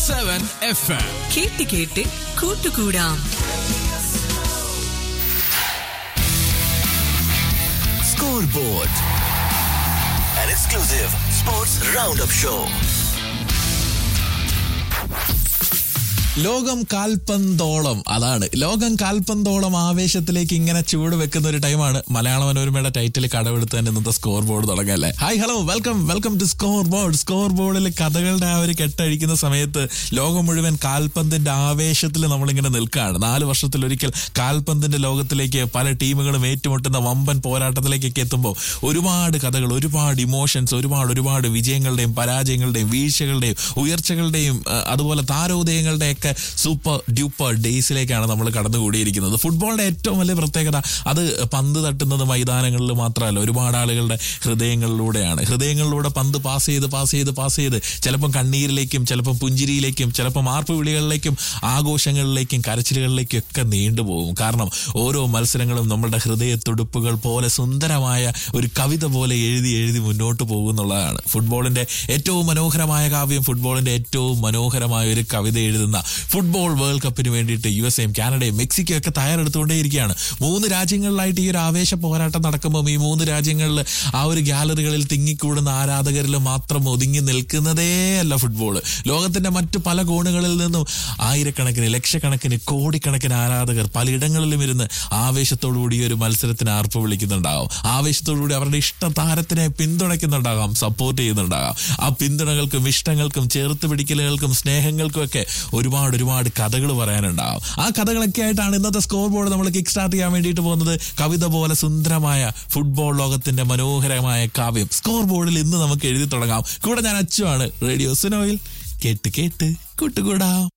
Seven F M കേട്ട് കേട്ട് കൂട്ടുകൂടാം Scoreboard, an exclusive sports roundup show. ലോകം കാൽപന്തോളം അതാണ് ലോകം കാൽപന്തോളം ആവേശത്തിലേക്ക് ഇങ്ങനെ ചൂട് വെക്കുന്ന ഒരു ടൈമാണ് മലയാള മനോരമയുടെ ടൈറ്റിൽ കടമെടുത്ത് തന്നെ ഇന്നത്തെ സ്കോർ ബോർഡ് തുടങ്ങല്ലേ hi hello welcome welcome to score board score ബോർഡിൽ കഥകളുടെ ആ ഒരു കെട്ടഴിക്കുന്ന സമയത്ത് ലോകം മുഴുവൻ കാൽപന്തിന്റെ ആവേശത്തിൽ നമ്മളിങ്ങനെ നിൽക്കുകയാണ് നാല് വർഷത്തിലൊരിക്കൽ കാൽപന്തിന്റെ ലോകത്തിലേക്ക് പല ടീമുകളും ഏറ്റുമുട്ടുന്ന വമ്പൻ പോരാട്ടത്തിലേക്കൊക്കെ എത്തുമ്പോൾ ഒരുപാട് കഥകൾ ഒരുപാട് ഇമോഷൻസ് ഒരുപാട് ഒരുപാട് വിജയങ്ങളുടെയും പരാജയങ്ങളുടെയും വീഴ്ചകളുടെയും ഉയർച്ചകളുടെയും ആ, അതുപോലെ താരോദയങ്ങളുടെയൊക്കെ സൂപ്പർ ഡ്യൂപ്പർ ഡേയ്സിലേക്കാണ് നമ്മൾ കടന്നുകൂടിയിരിക്കുന്നത് ഫുട്ബോളിന്റെ ഏറ്റവും വലിയ പ്രത്യേകത അത് പന്ത് തട്ടുന്നത് മൈതാനങ്ങളിൽ മാത്രമല്ല ഒരുപാട് ആളുകളുടെ ഹൃദയങ്ങളിലൂടെയാണ് ഹൃദയങ്ങളിലൂടെ പന്ത് പാസ് ചെയ്ത് പാസ് ചെയ്ത് പാസ് ചെയ്ത് ചിലപ്പം കണ്ണീരിലേക്കും ചിലപ്പം പുഞ്ചിരിയിലേക്കും ചിലപ്പം ആർപ്പ് വിളികളിലേക്കും ആഘോഷങ്ങളിലേക്കും കരച്ചിലുകളിലേക്കും ഒക്കെ നീണ്ടുപോകും കാരണം ഓരോ മത്സരങ്ങളും നമ്മുടെ ഹൃദയത്തുടുപ്പുകൾ പോലെ സുന്ദരമായ ഒരു കവിത പോലെ എഴുതി എഴുതി മുന്നോട്ട് പോകുന്നുള്ളതാണ് ഫുട്ബോളിന്റെ ഏറ്റവും മനോഹരമായ കാവ്യം ഫുട്ബോളിന്റെ ഏറ്റവും മനോഹരമായ ഒരു കവിത എഴുതുന്ന ഫുട്ബോൾ വേൾഡ് കപ്പിന് വേണ്ടിയിട്ട് യു എസ് എയും കാനഡയും മെക്സിക്കോ ഒക്കെ തയ്യാറെടുത്തുകൊണ്ടേയിരിക്കുകയാണ് മൂന്ന് രാജ്യങ്ങളിലായിട്ട് ഈ ഒരു ആവേശ പോരാട്ടം നടക്കുമ്പോൾ ഈ മൂന്ന് രാജ്യങ്ങളിൽ ആ ഒരു ഗാലറികളിൽ തിങ്ങിക്കൂടുന്ന ആരാധകരിൽ മാത്രം ഒതുങ്ങി നിൽക്കുന്നതേ അല്ല ഫുട്ബോൾ ലോകത്തിന്റെ മറ്റു പല കോണുകളിൽ നിന്നും ആയിരക്കണക്കിന് ലക്ഷക്കണക്കിന് കോടിക്കണക്കിന് ആരാധകർ പലയിടങ്ങളിലും ഇരുന്ന് ആവേശത്തോടുകൂടി ഈ ഒരു മത്സരത്തിന് ആർപ്പ് വിളിക്കുന്നുണ്ടാകും ആവേശത്തോടുകൂടി അവരുടെ ഇഷ്ട താരത്തിനെ പിന്തുണയ്ക്കുന്നുണ്ടാകാം സപ്പോർട്ട് ചെയ്യുന്നുണ്ടാകാം ആ പിന്തുണകൾക്കും ഇഷ്ടങ്ങൾക്കും ചേർത്ത് പിടിക്കലുകൾക്കും സ്നേഹങ്ങൾക്കും ഒക്കെ ഒരുപാട് ഒരുപാട് കഥകൾ പറയാനുണ്ടാവും ആ കഥകളൊക്കെ ആയിട്ടാണ് ഇന്നത്തെ സ്കോർ ബോർഡ് നമ്മൾ കിക്ക് സ്റ്റാർട്ട് ചെയ്യാൻ വേണ്ടിയിട്ട് പോകുന്നത് കവിത പോലെ സുന്ദരമായ ഫുട്ബോൾ ലോകത്തിന്റെ മനോഹരമായ കാവ്യം സ്കോർ ബോർഡിൽ ഇന്ന് നമുക്ക് എഴുതി തുടങ്ങാം കൂടെ ഞാൻ അച്ചുവാണ് റേഡിയോ സുനോയിൽ കേട്ട് കേട്ട് കൂട്ടുകൂടാം